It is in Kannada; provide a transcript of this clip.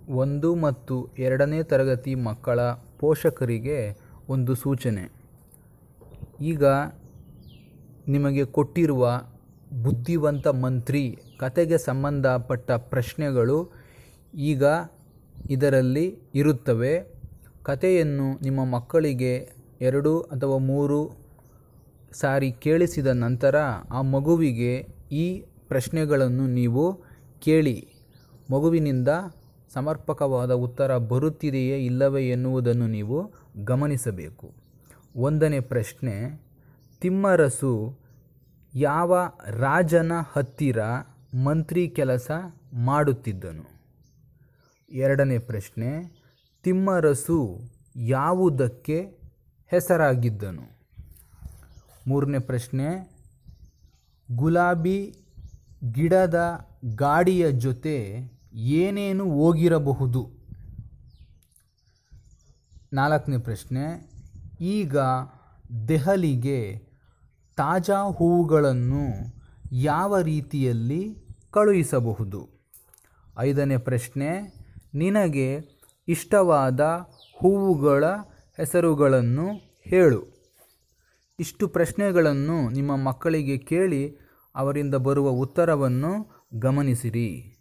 ಒಂದು ಮತ್ತು ಎರಡನೇ ತರಗತಿ ಮಕ್ಕಳ ಪೋಷಕರಿಗೆ ಒಂದು ಸೂಚನೆ ಈಗ ನಿಮಗೆ ಕೊಟ್ಟಿರುವ ಬುದ್ಧಿವಂತ ಮಂತ್ರಿ ಕತೆಗೆ ಸಂಬಂಧಪಟ್ಟ ಪ್ರಶ್ನೆಗಳು ಈಗ ಇದರಲ್ಲಿ ಇರುತ್ತವೆ ಕತೆಯನ್ನು ನಿಮ್ಮ ಮಕ್ಕಳಿಗೆ ಎರಡು ಅಥವಾ ಮೂರು ಸಾರಿ ಕೇಳಿಸಿದ ನಂತರ ಆ ಮಗುವಿಗೆ ಈ ಪ್ರಶ್ನೆಗಳನ್ನು ನೀವು ಕೇಳಿ ಮಗುವಿನಿಂದ ಸಮರ್ಪಕವಾದ ಉತ್ತರ ಬರುತ್ತಿದೆಯೇ ಇಲ್ಲವೇ ಎನ್ನುವುದನ್ನು ನೀವು ಗಮನಿಸಬೇಕು ಒಂದನೇ ಪ್ರಶ್ನೆ ತಿಮ್ಮರಸು ಯಾವ ರಾಜನ ಹತ್ತಿರ ಮಂತ್ರಿ ಕೆಲಸ ಮಾಡುತ್ತಿದ್ದನು ಎರಡನೇ ಪ್ರಶ್ನೆ ತಿಮ್ಮರಸು ಯಾವುದಕ್ಕೆ ಹೆಸರಾಗಿದ್ದನು ಮೂರನೇ ಪ್ರಶ್ನೆ ಗುಲಾಬಿ ಗಿಡದ ಗಾಡಿಯ ಜೊತೆ ಏನೇನು ಹೋಗಿರಬಹುದು ನಾಲ್ಕನೇ ಪ್ರಶ್ನೆ ಈಗ ದೆಹಲಿಗೆ ತಾಜಾ ಹೂವುಗಳನ್ನು ಯಾವ ರೀತಿಯಲ್ಲಿ ಕಳುಹಿಸಬಹುದು ಐದನೇ ಪ್ರಶ್ನೆ ನಿನಗೆ ಇಷ್ಟವಾದ ಹೂವುಗಳ ಹೆಸರುಗಳನ್ನು ಹೇಳು ಇಷ್ಟು ಪ್ರಶ್ನೆಗಳನ್ನು ನಿಮ್ಮ ಮಕ್ಕಳಿಗೆ ಕೇಳಿ ಅವರಿಂದ ಬರುವ ಉತ್ತರವನ್ನು ಗಮನಿಸಿರಿ